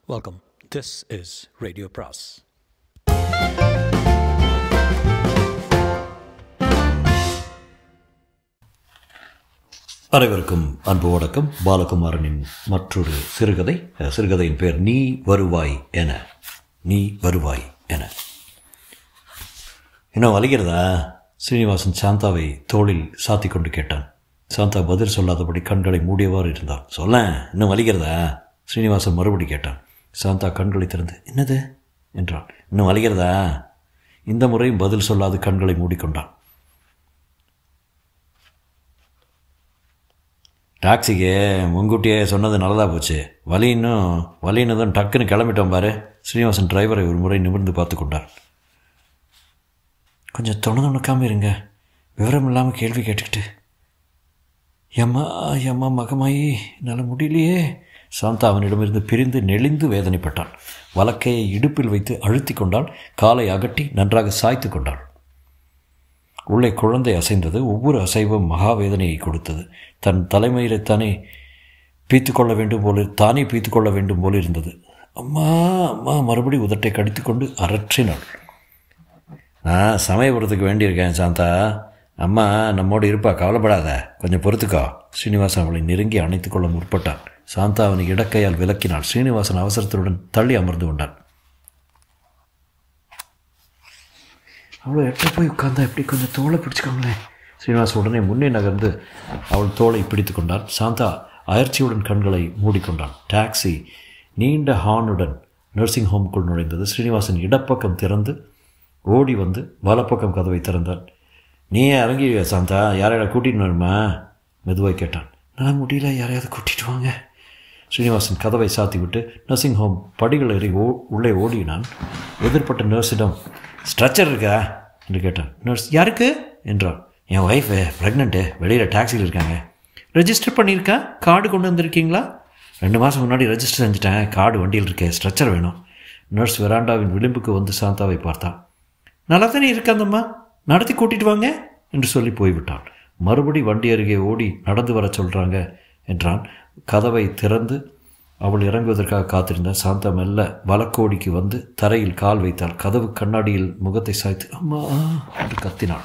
Welcome. This is Radio Pras. அனைவருக்கும் அன்பு வணக்கம் பாலகுமாரனின் மற்றொரு சிறுகதை அஹ், சிறுகதையின் பேர் நீ வருவாய் என நீ வருவாய் என இன்னும் வலிக்கிறதா ஸ்ரீனிவாசன் சாந்தாவை தோளில் சாத்தி கொண்டு கேட்டான் சாந்தா பதில் சொல்லாதபடி கண்களை மூடியவாறு இருந்தான் சொல்ல இன்னும் வலிக்கிறதா ஸ்ரீனிவாசன் மறுபடி கேட்டான் சாந்தா கண்களை திறந்து என்னது என்றான் இன்னும் வலிக்கிறதா இந்த முறையும் பதில் சொல்லாது கண்களை மூடிக்கொண்டான் டாக்ஸிக்கு முன்கூட்டியே சொன்னது நல்லதாக போச்சு வலி இன்னும் வலின்னு தான் டக்குன்னு கிளம்பிட்டோம் பாரு ஸ்ரீனிவாசன் டிரைவரை ஒரு முறை நிமிர்ந்து பார்த்து கொண்டார் கொஞ்சம் தொண தொணக்காமல் இருங்க விவரம் இல்லாமல் கேள்வி கேட்டுக்கிட்டு எம்மா எம்மா மகமாயி என்னால் முடியலையே சாந்தா அவனிடமிருந்து பிரிந்து நெளிந்து வேதனைப்பட்டான் வலக்கையை இடுப்பில் வைத்து அழுத்தி கொண்டாள் காலை அகட்டி நன்றாக சாய்த்து கொண்டாள் உள்ளே குழந்தை அசைந்தது ஒவ்வொரு அசைவும் மகாவேதனையை கொடுத்தது தன் தலைமையில்தானே பீத்து கொள்ள வேண்டும் போல தானே பீத்து கொள்ள வேண்டும் போல இருந்தது அம்மா அம்மா மறுபடி உதட்டை கடித்துக்கொண்டு அரற்றினாள் நான் சமயபுரத்துக்கு வேண்டியிருக்கேன் சாந்தா அம்மா நம்மோடு இருப்பா கவலைப்படாத கொஞ்சம் பொறுத்துக்கோ ஸ்ரீனிவாசன் அவளை நெருங்கி அணைத்துக் கொள்ள முற்பட்டான் சாந்தா அவனை இடக்கையால் விலக்கினாள் ஸ்ரீனிவாசன் அவசரத்துடன் தள்ளி அமர்ந்து கொண்டான் அவ்வளோ எட்ட போய் உட்காந்தா எப்படி கொஞ்சம் தோலை பிடிச்சிக்கோங்களேன் ஸ்ரீனிவாஸ் உடனே முன்னே நகர்ந்து அவள் தோலை பிடித்து கொண்டான் சாந்தா அயற்சியுடன் கண்களை மூடிக்கொண்டான் டாக்ஸி நீண்ட ஹார்னுடன் நர்சிங் ஹோமுக்குள் நுழைந்தது ஸ்ரீனிவாசன் இடப்பக்கம் திறந்து ஓடி வந்து வலப்பக்கம் கதவை திறந்தான் நீயே இறங்கி சாந்தா யாரையாவது கூட்டின்னு வருமா மெதுவாய் கேட்டான் நான் முடியல யாரையாவது கூட்டிட்டு வாங்க ஸ்ரீனிவாசன் கதவை சாத்தி விட்டு நர்சிங் ஹோம் படிகள் ஏறி ஓ உள்ளே ஓடினான் எதிர்ப்பட்ட நர்ஸிடம் ஸ்ட்ரக்சர் இருக்கா என்று கேட்டான் நர்ஸ் யாருக்கு என்றான் என் ஒய்ஃபு ப்ரெக்னெண்ட்டு வெளியில் டாக்ஸியில் இருக்காங்க ரெஜிஸ்டர் பண்ணியிருக்கா கார்டு கொண்டு வந்திருக்கீங்களா ரெண்டு மாதம் முன்னாடி ரெஜிஸ்டர் செஞ்சுட்டேன் கார்டு வண்டியில் இருக்கே ஸ்ட்ரக்சர் வேணும் நர்ஸ் வெராண்டாவின் விளிம்புக்கு வந்து சாந்தாவை பார்த்தான் நல்லா தானே இருக்கு அந்தம்மா நடத்தி கூட்டிட்டு வாங்க என்று சொல்லி போய்விட்டான் மறுபடி வண்டி அருகே ஓடி நடந்து வர சொல்கிறாங்க என்றான் கதவை திறந்து அவள் இறங்குவதற்காக காத்திருந்த சாந்தா மெல்ல வலக்கோடிக்கு வந்து தரையில் கால் வைத்தாள் கதவு கண்ணாடியில் முகத்தை சாய்த்து அம்மா என்று கத்தினாள்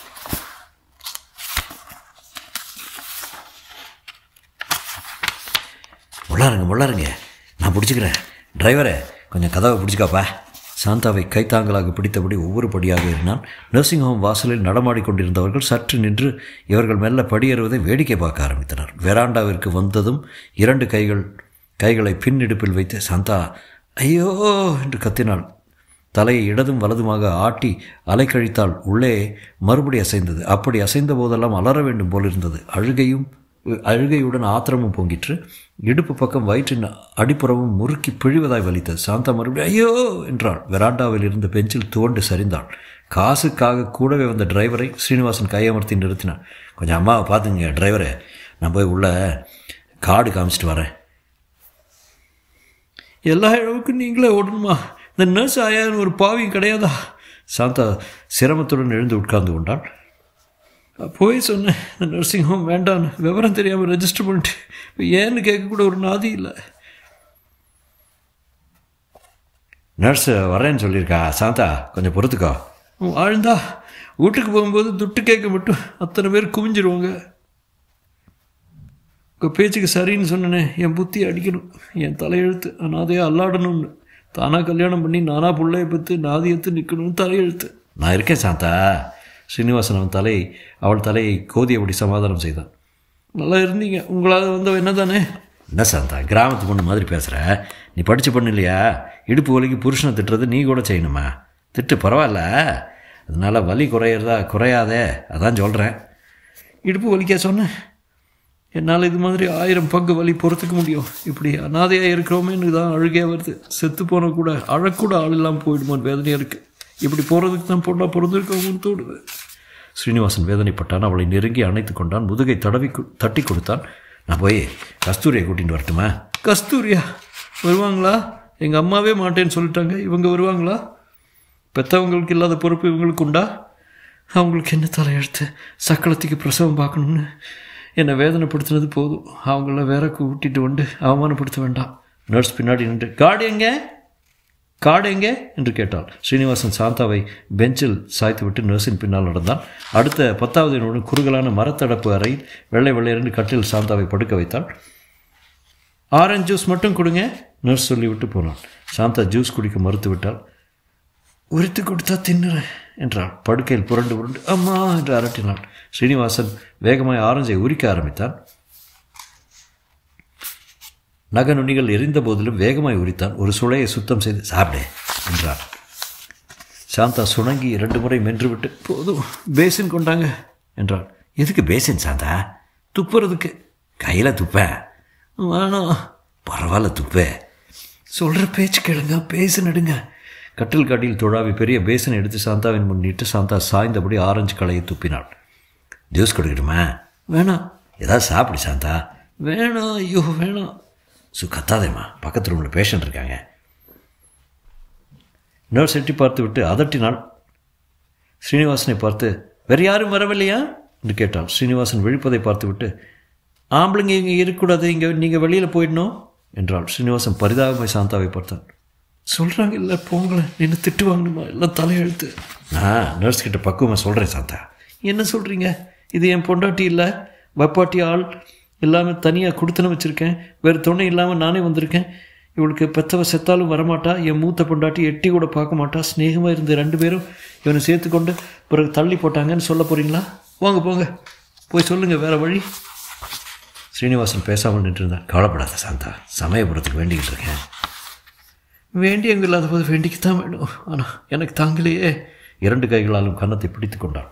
உள்ளாருங்க உள்ளாருங்க நான் பிடிச்சிக்கிறேன் டிரைவரே கொஞ்சம் கதவை பிடிச்சிக்காப்பா சாந்தாவை கைத்தாங்கலாக பிடித்தபடி ஒவ்வொரு படியாக ஏறினான் நர்சிங் ஹோம் வாசலில் நடமாடிக்கொண்டிருந்தவர்கள் சற்று நின்று இவர்கள் மெல்ல படியேறுவதை வேடிக்கை பார்க்க ஆரம்பித்தனர் வெராண்டாவிற்கு வந்ததும் இரண்டு கைகள் கைகளை பின்னிடுப்பில் வைத்து சாந்தா ஐயோ என்று கத்தினாள் தலையை இடதும் வலதுமாக ஆட்டி அலைக்கழித்தால் உள்ளே மறுபடி அசைந்தது அப்படி அசைந்த போதெல்லாம் அலற வேண்டும் போல் இருந்தது அழுகையும் அழுகையுடன் ஆத்திரமும் பொங்கிற்று இடுப்பு பக்கம் வயிற்றின் அடிப்புறமும் முறுக்கி பிழிவதாய் வலித்தது சாந்தா மறுபடியும் ஐயோ என்றாள் வெராண்டாவில் இருந்த பெஞ்சில் துவண்டு சரிந்தாள் காசுக்காக கூடவே வந்த டிரைவரை ஸ்ரீனிவாசன் கையமர்த்தி நிறுத்தினான் கொஞ்சம் அம்மாவை பார்த்துங்க டிரைவரே நான் போய் உள்ள கார்டு காமிச்சிட்டு வரேன் எல்லா அளவுக்கும் நீங்களே ஓடணுமா இந்த நர்ஸ் ஆயான்னு ஒரு பாவியும் கிடையாதா சாந்தா சிரமத்துடன் எழுந்து உட்கார்ந்து கொண்டாள் போய் சொன்னேன் இந்த நர்சிங் ஹோம் வேண்டான்னு விவரம் தெரியாமல் ரெஜிஸ்டர் பண்ணிட்டு இப்போ ஏன்னு கேட்கக்கூட ஒரு நாதி இல்லை நர்ஸ் வரேன்னு சொல்லியிருக்கா சாந்தா கொஞ்சம் பொறுத்துக்கோ ஆழ்ந்தா வீட்டுக்கு போகும்போது துட்டு கேட்க மட்டும் அத்தனை பேர் குவிஞ்சிருவாங்க உங்கள் பேச்சுக்கு சரின்னு சொன்னனே என் புத்தி அடிக்கணும் என் தலையெழுத்து அனாதையாக அல்லாடணும்னு தானாக கல்யாணம் பண்ணி நானா பிள்ளைய பற்றி நாதியத்து நிற்கணும்னு தலையெழுத்து நான் இருக்கேன் சாந்தா ஸ்ரீனிவாசன் அவன் தலையை அவள் தலையை கோதியபடி சமாதானம் செய்தான் நல்லா இருந்தீங்க உங்களால் வந்தவ என்ன தானே என்ன சாந்தா கிராமத்து பொண்ணு மாதிரி பேசுகிற நீ படித்த பொண்ணு இல்லையா இடுப்பு வலிக்கு புருஷனை திட்டுறது நீ கூட செய்யணுமா திட்டு பரவாயில்ல அதனால் வலி குறையிறதா குறையாதே அதான் சொல்கிறேன் இடுப்பு வலிக்கா சொன்னேன் என்னால் இது மாதிரி ஆயிரம் பங்கு வலி பொறுத்துக்க முடியும் இப்படி அனாதையாக இருக்கிறோமேன்னு தான் அழுகையாக வருது செத்து போன கூட அழக்கூட ஆள் இல்லாமல் போயிடுமான்னு வேதனையாக இருக்குது இப்படி போகிறதுக்கு தான் பொண்ணாக பிறந்திருக்கோம்னு தோணுது ஸ்ரீனிவாசன் வேதனைப்பட்டான் அவளை நெருங்கி அணைத்து கொண்டான் முதுகை தடவி கு- தட்டி கொடுத்தான் நான் போய் கஸ்தூரியை கூட்டிகிட்டு வரட்டுமா கஸ்தூரியா வருவாங்களா எங்கள் அம்மாவே மாட்டேன்னு சொல்லிட்டாங்க இவங்க வருவாங்களா பெற்றவங்களுக்கு இல்லாத பொறுப்பு இவங்களுக்கு உண்டா அவங்களுக்கு என்ன தலையெழுத்து சக்களத்துக்கு பிரசவம் பார்க்கணும்னு என்னை வேதனைப்படுத்தினது போதும் அவங்கள வேற கூட்டிட்டு வந்து அவமானப்படுத்த வேண்டாம் நர்ஸ் பின்னாடி நின்று கார்டு எங்கே கார்டு எங்கே என்று கேட்டாள் ஸ்ரீனிவாசன் சாந்தாவை பெஞ்சில் சாய்த்து விட்டு நர்ஸின் பின்னால் நடந்தான் அடுத்த பத்தாவது எண்ணோடு குறுகலான மரத்தடப்பு அறையில் வெள்ளை வெள்ளையரண்டு கட்டில் சாந்தாவை படுக்க வைத்தாள் ஆரஞ்சு ஜூஸ் மட்டும் கொடுங்க நர்ஸ் சொல்லிவிட்டு போனான் சாந்தா ஜூஸ் குடிக்க மறுத்து விட்டாள் உரித்து கொடுத்தா தின்னுறேன் என்றாள் படுக்கையில் புரண்டு புரண்டு அம்மா என்று அரட்டினாள் ஸ்ரீனிவாசன் வேகமாய் ஆரஞ்சை உரிக்க ஆரம்பித்தான் நக நுனிகள் எரிந்த போதிலும் வேகமாய் உரித்தான் ஒரு சுளையை சுத்தம் செய்து சாப்பிடு என்றார் சாந்தா சுணங்கி இரண்டு முறை மென்றுவிட்டு போதும் பேசின் கொண்டாங்க என்றாள் எதுக்கு பேசின் சாந்தா துப்புறதுக்கு கையில் துப்பேன் வேணாம் பரவாயில்ல துப்பே சொல்கிற பேச்சு கேளுங்க பேசு நடுங்க கட்டில் காட்டில் தொழாவி பெரிய பேசனை எடுத்து சாந்தாவின் முன் நீட்டு சாந்தா சாய்ந்தபடி ஆரஞ்சு களையை துப்பினாள் ஜூஸ் கொடுக்கட்டுமா வேணாம் ஏதாவது சாப்பிடு சாந்தா வேணாம் ஐயோ வேணாம் சு கத்தாதேம்மா பக்கத்து ரூமில் பேஷண்ட் இருக்காங்க நர்ஸ் எட்டி பார்த்து விட்டு அதட்டினாள் ஸ்ரீனிவாசனை பார்த்து வேறு யாரும் வரவில்லையா என்று கேட்டாள் ஸ்ரீனிவாசன் விழிப்பதை பார்த்து விட்டு ஆம்பளைங்க இங்கே இருக்கக்கூடாது இங்கே நீங்கள் வெளியில் போயிடணும் என்றாள் ஸ்ரீனிவாசன் பரிதாபமாய் சாந்தாவை பார்த்தான் சொல்கிறாங்க இல்லை போங்களேன் நின்று திட்டு வாங்கணுமா எல்லாம் தலையெழுத்து நான் நர்ஸ் கிட்ட பக்குவமாக சொல்கிறேன் சாந்தா என்ன சொல்கிறீங்க இது என் பொண்டாட்டி இல்லை வப்பாட்டி ஆள் இல்லாமல் தனியாக கொடுத்தன வச்சுருக்கேன் வேறு துணை இல்லாமல் நானே வந்திருக்கேன் இவளுக்கு பெத்தவ செத்தாலும் வரமாட்டா என் மூத்த பொண்டாட்டி எட்டி கூட பார்க்க மாட்டா ஸ்நேகமாக இருந்த ரெண்டு பேரும் இவனை சேர்த்துக்கொண்டு பிறகு தள்ளி போட்டாங்கன்னு சொல்ல போகிறீங்களா போங்க போங்க போய் சொல்லுங்கள் வேறு வழி ஸ்ரீனிவாசன் பேசாமல் நின்றுருந்தான் கவலைப்படாத சாந்தா சமயபுரத்துக்கு வேண்டிக்கிட்டு இருக்கேன் வேண்டியவங்க இல்லாத போது வேண்டிக்குத்தான் வேணும் ஆனால் எனக்கு தாங்கலையே இரண்டு கைகளாலும் கன்னத்தை பிடித்து கொண்டாள்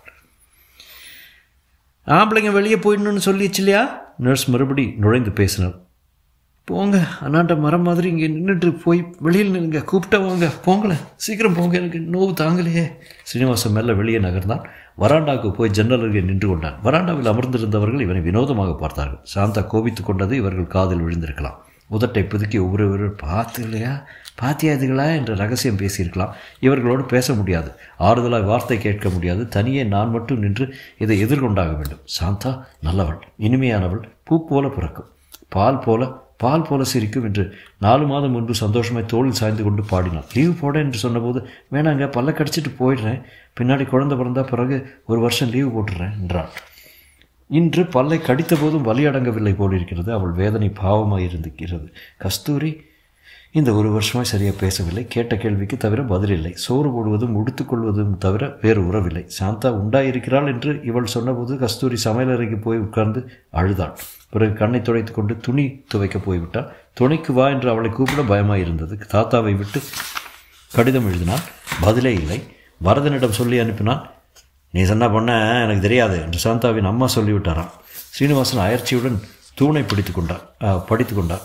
ஆம்பளைங்க வெளியே போயிடணும்னு சொல்லிச்சு இல்லையா நர்ஸ் மறுபடி நுழைந்து பேசினாள் போங்க அண்ணாண்ட மரம் மாதிரி இங்கே நின்றுட்டு போய் வெளியில் நின்னுங்க கூப்பிட்டா வாங்க போங்களேன் சீக்கிரம் போங்க எனக்கு நோவு தாங்கலையே ஸ்ரீனிவாசன் மெல்ல வெளியே நகர்ந்தான் வராண்டாவுக்கு போய் ஜன்னல் அருகே நின்று கொண்டான் வராண்டாவில் அமர்ந்திருந்தவர்கள் இவனை வினோதமாக பார்த்தார்கள் சாந்தா கோபித்து கொண்டது இவர்கள் காதில் விழுந்திருக்கலாம் உதட்டை புதுக்கி ஒவ்வொருவரும் பார்த்து இல்லையா பாத்தியா இதுகளா என்ற ரகசியம் பேசியிருக்கலாம் இவர்களோடு பேச முடியாது ஆறுதலாய் வார்த்தை கேட்க முடியாது தனியே நான் மட்டும் நின்று இதை எதிர்கொண்டாக வேண்டும் சாந்தா நல்லவள் இனிமையானவள் பூ போல பிறக்கும் பால் போல பால் போல சிரிக்கும் என்று நாலு மாதம் முன்பு சந்தோஷமாய் தோளில் சாய்ந்து கொண்டு பாடினான் லீவு போட என்று சொன்னபோது வேணாங்க பல்ல கடிச்சிட்டு போயிடுறேன் பின்னாடி குழந்தை பிறந்தா பிறகு ஒரு வருஷம் லீவு போட்டுடுறேன் என்றாள் இன்று பல்லை கடித்த போதும் வலி அடங்கவில்லை போலிருக்கிறது அவள் வேதனை பாவமாக இருந்திருக்கிறது கஸ்தூரி இந்த ஒரு வருஷமாய் சரியாக பேசவில்லை கேட்ட கேள்விக்கு தவிர பதிலில்லை சோறு போடுவதும் உடுத்துக்கொள்வதும் தவிர வேறு உறவில்லை சாந்தா உண்டாயிருக்கிறாள் என்று இவள் சொன்னபோது கஸ்தூரி சமையலறைக்கு போய் உட்கார்ந்து அழுதாள் பிறகு கண்ணை துடைத்து கொண்டு துணி துவைக்க போய்விட்டாள் துணைக்கு வா என்று அவளை கூப்பிட பயமாக இருந்தது தாத்தாவை விட்டு கடிதம் எழுதினான் பதிலே இல்லை வரதனிடம் சொல்லி அனுப்பினான் நீ சொன்ன பொண்ண எனக்கு தெரியாது என்று சாந்தாவின் அம்மா சொல்லிவிட்டாராம் ஸ்ரீனிவாசன் அயற்சியுடன் தூணை பிடித்து கொண்டார் படித்து கொண்டார்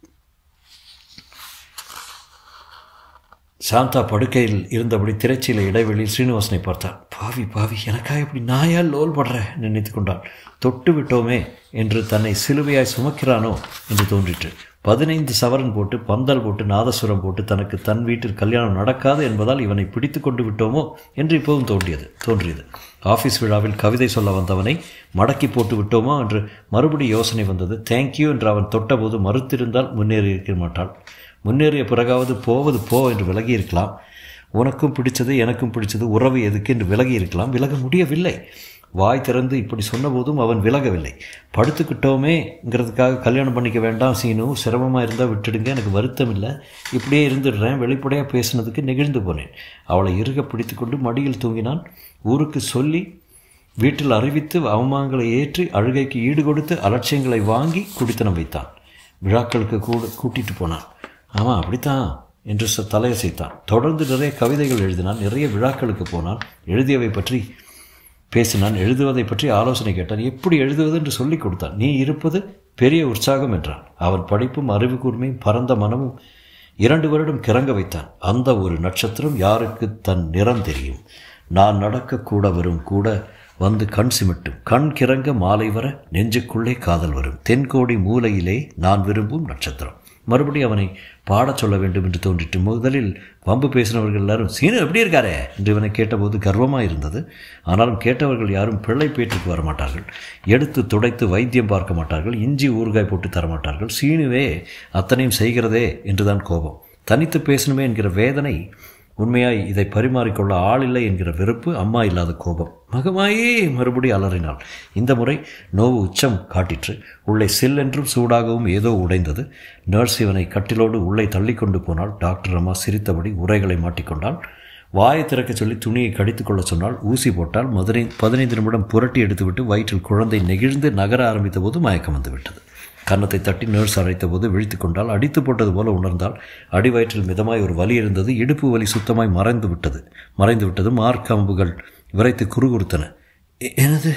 சாந்தா படுக்கையில் இருந்தபடி திரைச்சியில இடைவெளியில் ஸ்ரீனிவாசனை பார்த்தான் பாவி பாவி எனக்காக இப்படி நாயால் லோல் படுற நினைத்து கொண்டான் தொட்டு விட்டோமே என்று தன்னை சிலுவையாய் சுமக்கிறானோ என்று தோன்றிற்று பதினைந்து சவரன் போட்டு பந்தல் போட்டு நாதசுரம் போட்டு தனக்கு தன் வீட்டில் கல்யாணம் நடக்காது என்பதால் இவனை பிடித்து கொண்டு விட்டோமோ என்று இப்போவும் தோன்றியது தோன்றியது ஆஃபீஸ் விழாவில் கவிதை சொல்ல வந்தவனை மடக்கி போட்டு விட்டோமோ என்று மறுபடி யோசனை வந்தது தேங்க்யூ என்று அவன் தொட்டபோது மறுத்திருந்தால் முன்னேறி இருக்க மாட்டாள் முன்னேறிய பிறகாவது போவது போ என்று விலகி இருக்கலாம் உனக்கும் பிடிச்சது எனக்கும் பிடிச்சது உறவு எதுக்கு என்று விலகி இருக்கலாம் விலக முடியவில்லை வாய் திறந்து இப்படி சொன்னபோதும் அவன் விலகவில்லை படுத்துக்கிட்டோமேங்கிறதுக்காக கல்யாணம் பண்ணிக்க வேண்டாம் சீனு சிரமமாக இருந்தால் விட்டுடுங்க எனக்கு வருத்தம் இல்லை இப்படியே இருந்துடுறேன் வெளிப்படையாக பேசினதுக்கு நெகிழ்ந்து போனேன் அவளை இறுக பிடித்து கொண்டு மடியில் தூங்கினான் ஊருக்கு சொல்லி வீட்டில் அறிவித்து அவமானங்களை ஏற்றி அழுகைக்கு ஈடு கொடுத்து அலட்சியங்களை வாங்கி குடித்தனம் வைத்தான் விழாக்களுக்கு கூட கூட்டிகிட்டு போனான் ஆமாம் அப்படித்தான் என்று தலையசைத்தான் தொடர்ந்து நிறைய கவிதைகள் எழுதினான் நிறைய விழாக்களுக்கு போனான் எழுதியவை பற்றி பேசினான் எழுதுவதை பற்றி ஆலோசனை கேட்டான் எப்படி எழுதுவது என்று சொல்லிக் கொடுத்தான் நீ இருப்பது பெரிய உற்சாகம் என்றான் அவன் படிப்பும் அறிவு கூர்மையும் பரந்த மனமும் இரண்டு வருடம் கிறங்க வைத்தான் அந்த ஒரு நட்சத்திரம் யாருக்கு தன் நிறம் தெரியும் நான் நடக்க கூட வரும் கூட வந்து கண் சிமிட்டும் கண் கிறங்க மாலை வர நெஞ்சுக்குள்ளே காதல் வரும் தென்கோடி மூலையிலே நான் விரும்பும் நட்சத்திரம் மறுபடி அவனை பாடச் சொல்ல வேண்டும் என்று தோன்றிற்று முதலில் வம்பு பேசினவர்கள் எல்லாரும் சீனு எப்படி இருக்காரே என்று இவனை கேட்டபோது கர்வமாக இருந்தது ஆனாலும் கேட்டவர்கள் யாரும் பிள்ளை பேற்றுக்கு வரமாட்டார்கள் எடுத்து துடைத்து வைத்தியம் பார்க்க மாட்டார்கள் இஞ்சி ஊறுகாய் போட்டு தரமாட்டார்கள் சீனுவே அத்தனையும் செய்கிறதே என்றுதான் கோபம் தனித்து பேசணுமே என்கிற வேதனை உண்மையாய் இதை பரிமாறிக்கொள்ள ஆள் இல்லை என்கிற வெறுப்பு அம்மா இல்லாத கோபம் மகமாயே மறுபடி அலறினாள் இந்த முறை நோவு உச்சம் காட்டிற்று உள்ளே சில்லென்றும் சூடாகவும் ஏதோ உடைந்தது நர்ஸ் இவனை கட்டிலோடு உள்ளே தள்ளிக்கொண்டு போனாள் டாக்டர் அம்மா சிரித்தபடி உரைகளை மாட்டிக்கொண்டாள் வாயை திறக்க சொல்லி துணியை கடித்து கொள்ள சொன்னால் ஊசி போட்டால் மதுரை பதினைந்து நிமிடம் புரட்டி எடுத்துவிட்டு வயிற்றில் குழந்தை நெகிழ்ந்து நகர ஆரம்பித்த போது மயக்கம் வந்து விட்டது கன்னத்தை தட்டி நர்ஸ் அழைத்த போது விழித்து கொண்டால் அடித்து போட்டது போல உணர்ந்தால் அடிவயிற்றில் மிதமாய் ஒரு வலி இருந்தது இடுப்பு வலி சுத்தமாய் மறைந்து விட்டது மறைந்து விட்டது மார்க்கம்புகள் விரைத்து குறுகுறுத்தன எனது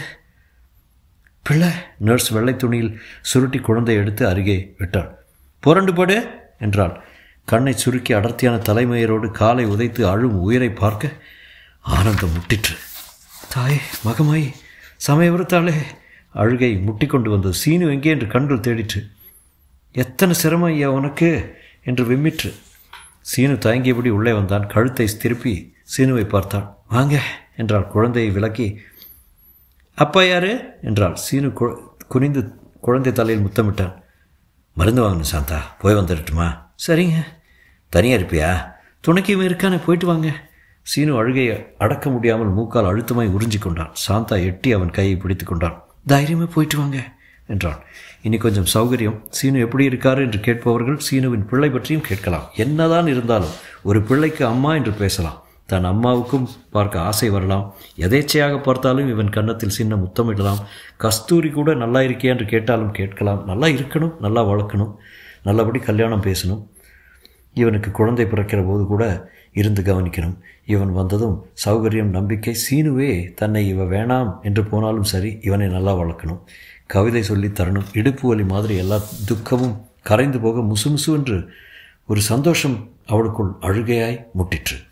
பிள்ளை நர்ஸ் வெள்ளை துணியில் சுருட்டி குழந்தை எடுத்து அருகே விட்டாள் புரண்டு படு என்றாள் கண்ணை சுருக்கி அடர்த்தியான தலைமயிரோடு காலை உதைத்து அழும் உயிரை பார்க்க ஆனந்தம் முட்டிற்று தாயே மகமாய் சமயவரத்தாளே அழுகை முட்டிக்கொண்டு வந்தது சீனு எங்கே என்று கண்கள் தேடிற்று எத்தனை சிரமம் ஐயா உனக்கு என்று விம்மிற்று சீனு தயங்கியபடி உள்ளே வந்தான் கழுத்தை திருப்பி சீனுவை பார்த்தான் வாங்க என்றாள் குழந்தையை விலக்கி அப்பா யாரு என்றாள் சீனு குனிந்து குழந்தை தலையில் முத்தமிட்டான் மருந்து வாங்கணும் சாந்தா போய் வந்துடட்டுமா சரிங்க தனியாக இருப்பியா துணைக்கு இருக்கானே போயிட்டு வாங்க சீனு அழுகையை அடக்க முடியாமல் மூக்கால் அழுத்தமாய் உறிஞ்சி கொண்டான் சாந்தா எட்டி அவன் கையை பிடித்து கொண்டான் தைரியமாக போயிட்டு வாங்க என்றான் இனி கொஞ்சம் சௌகரியம் சீனு எப்படி இருக்காரு என்று கேட்பவர்கள் சீனுவின் பிள்ளை பற்றியும் கேட்கலாம் என்னதான் இருந்தாலும் ஒரு பிள்ளைக்கு அம்மா என்று பேசலாம் தன் அம்மாவுக்கும் பார்க்க ஆசை வரலாம் எதேச்சையாக பார்த்தாலும் இவன் கன்னத்தில் சின்ன முத்தமிடலாம் கஸ்தூரி கூட நல்லா இருக்கியா என்று கேட்டாலும் கேட்கலாம் நல்லா இருக்கணும் நல்லா வளர்க்கணும் நல்லபடி கல்யாணம் பேசணும் இவனுக்கு குழந்தை பிறக்கிற போது கூட இருந்து கவனிக்கணும் இவன் வந்ததும் சௌகரியம் நம்பிக்கை சீனுவே தன்னை இவ வேணாம் என்று போனாலும் சரி இவனை நல்லா வளர்க்கணும் கவிதை சொல்லி தரணும் இடுப்பு வலி மாதிரி எல்லா துக்கமும் கரைந்து போக முசுமுசு என்று ஒரு சந்தோஷம் அவளுக்குள் அழுகையாய் முட்டிற்று